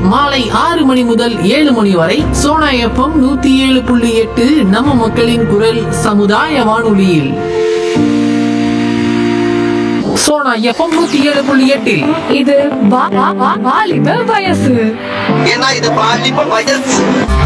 மாலை ஆறு மணி முதல் ஏழு மணி வரை சோனா எஃப்எம் நூத்தி ஏழு புள்ளி எட்டு நம்ம மக்களின் குரல் சமுதாய வானொலியில் சோனா எஃப்எம் நூத்தி ஏழு புள்ளி எட்டில் இது வா- வா- வா- வாலிப வயசு ஏன்னா இது பாலிப்ப வயசு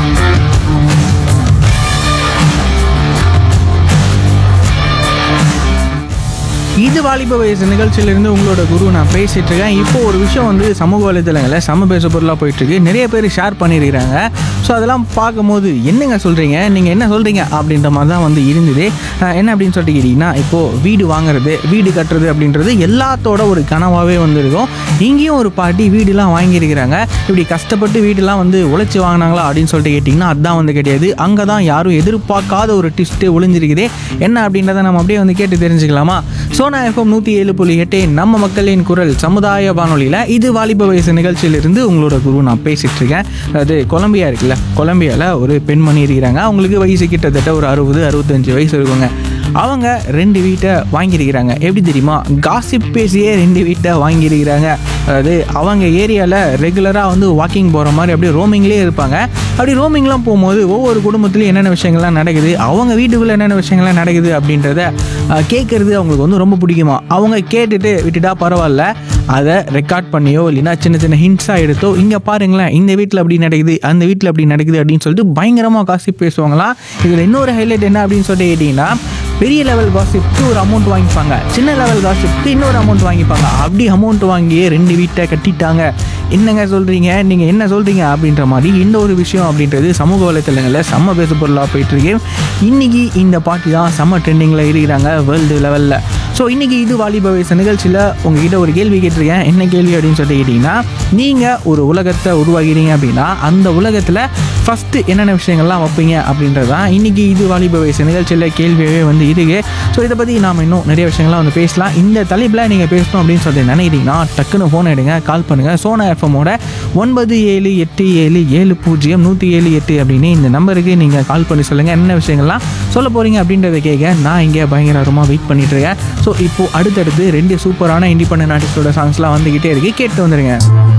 இது வாலிப வயசு நிகழ்ச்சியிலிருந்து உங்களோட குரு நான் பேசிட்டு இருக்கேன் இப்போ ஒரு விஷயம் வந்து சமூக வலைதளங்களில் சம பேச பொருளாக போயிட்டு இருக்கு நிறைய பேர் ஷேர் பண்ணியிருக்கிறாங்க ஸோ அதெல்லாம் பார்க்கும்போது என்னங்க சொல்கிறீங்க நீங்கள் என்ன சொல்கிறீங்க அப்படின்ற மாதிரி தான் வந்து இருந்தது அஹ் என்ன அப்படின்னு சொல்லிட்டு கேட்டிங்கன்னா இப்போது வீடு வாங்குறது வீடு கட்டுறது அப்படின்றது எல்லாத்தோட ஒரு கனவாகவே வந்துருக்கும் இங்கேயும் ஒரு பாட்டி வீடுலாம் வாங்கியிருக்கிறாங்க இப்படி கஷ்டப்பட்டு வீடுலாம் வந்து உழைச்சி வாங்கினாங்களா அப்படின்னு சொல்லிட்டு கேட்டிங்கன்னா அதுதான் வந்து கிடையாது அங்கே தான் யாரும் எதிர்பார்க்காத ஒரு ட்விஸ்ட்டு ஒளிஞ்சிருக்குதே என்ன அப்படின்றத நம்ம அப்படியே வந்து கேட்டு தெரிஞ்சுக்கலாமா சோனா எஃப்எம் நூற்றி ஏழு புள்ளி எட்டு நம்ம மக்களின் குரல் சமுதாய வானொலியில் இது வாலிப வயசு நிகழ்ச்சியிலிருந்து உங்களோட குரு நான் பேசிகிட்டு இருக்கேன் அது கொலம்பியா இருக்குல்ல கொலம்பியாவில் ஒரு பெண்மணி இருக்கிறாங்க அவங்களுக்கு வயசு கிட்டத்தட்ட ஒரு அறுபது அறுபத்தஞ்சு வயசு இருக்குங்க அவங்க ரெண்டு வீட்டை வாங்கியிருக்கிறாங்க எப்படி தெரியுமா காசிப் பேசியே ரெண்டு வீட்டை வாங்கியிருக்கிறாங்க அதாவது அவங்க ஏரியாவில் ரெகுலராக வந்து வாக்கிங் போகிற மாதிரி அப்படியே ரோமிங்லேயே இருப்பாங்க அப்படி ரோமிங்லாம் போகும்போது ஒவ்வொரு குடும்பத்துலையும் என்னென்ன விஷயங்கள்லாம் நடக்குது அவங்க வீட்டுக்குள்ளே என்னென்ன விஷயங்கள்லாம் நடக்குது அப்படின்றத அஹ், கேட்கறது அவங்களுக்கு வந்து ரொம்ப பிடிக்குமா அவங்க கேட்டுட்டு விட்டுட்டா பரவாயில்ல அதை ரெக்கார்ட் பண்ணியோ இல்லைன்னா சின்ன சின்ன ஹிண்ட்ஸாக எடுத்தோ இங்கே பாருங்களேன் இந்த வீட்டில் அப்படி நடக்குது அந்த வீட்டில் அப்படி நடக்குது அப்படின்னு சொல்லிட்டு பயங்கரமாக காசு பேசுவாங்களாம் இதில் இன்னொரு ஹைலைட் என்ன அப்படின்னு சொல்லிட்டு கேட்டிங்கன்னா பெரிய லெவல் காசிப்க்கு ஒரு அமௌண்ட் வாங்கிப்பாங்க சின்ன லெவல் காசிப்க்கு இன்னொரு அமௌண்ட் வாங்கிப்பாங்க அப்படி அமௌண்ட் வாங்கியே ரெண்டு வீட்டை கட்டிட்டாங்க என்னங்க சொல்கிறீங்க நீங்கள் என்ன சொல்கிறீங்க அப்படின்ற மாதிரி இந்த ஒரு விஷயம் அப்படின்றது சமூக வலைத்தளங்களில் செம்ம பேசு பொருளாக போயிட்டுருக்கு இன்றைக்கி இந்த பாட்டி தான் செம்ம ட்ரெண்டிங்கில் இருக்கிறாங்க வேர்ல்டு லெவலில் ஸோ இன்றைக்கி இது வாலிப வயசு நிகழ்ச்சியில் உங்ககிட்ட ஒரு கேள்வி கேட்டிருக்கேன் என்ன கேள்வி அப்படின்னு சொல்லிட்டு கேட்டிங்கன்னா நீங்கள் ஒரு உலகத்தை உருவாகிறீங்க அப்படின்னா அந்த உலகத்தில் ஃபஸ்ட்டு என்னென்ன விஷயங்கள்லாம் வைப்பீங்க அப்படின்றது தான் இன்றைக்கி இது வாலிப வயசு நிகழ்ச்சியில் கேள்வியாகவே வந்து இருக்கு ஸோ இதை பற்றி நாம் இன்னும் நிறைய விஷயங்கள்லாம் வந்து பேசலாம் இந்த தலைப்பில் நீங்கள் பேசணும் அப்படின்னு சொல்லிட்டு நினைக்கிறீங்கன்னா டக்குன்னு ஃபோன் எடுங்க கால் பண்ணுங்கள் சோனா எஃப்எம்மோட ஒன்பது ஏழு எட்டு ஏழு ஏழு பூஜ்ஜியம் நூற்றி ஏழு எட்டு அப்படின்னு இந்த நம்பருக்கு நீங்கள் கால் பண்ணி சொல்லுங்கள் என்ன விஷயங்கள்லாம் சொல்ல போகிறீங்க அப்படின்றத கேட்க நான் இங்கே பயங்கரமாக வெயிட் பண்ணிட்டு இருக்கேன் ஸோ இப்போது அடுத்தடுத்து ரெண்டு சூப்பரான இண்டிபெண்டன்ட் ஆர்டிஸ்டோட சாங்ஸ்லாம் வந்துக்கிட்டே இருக்கு கேட்டு வந்துருங்க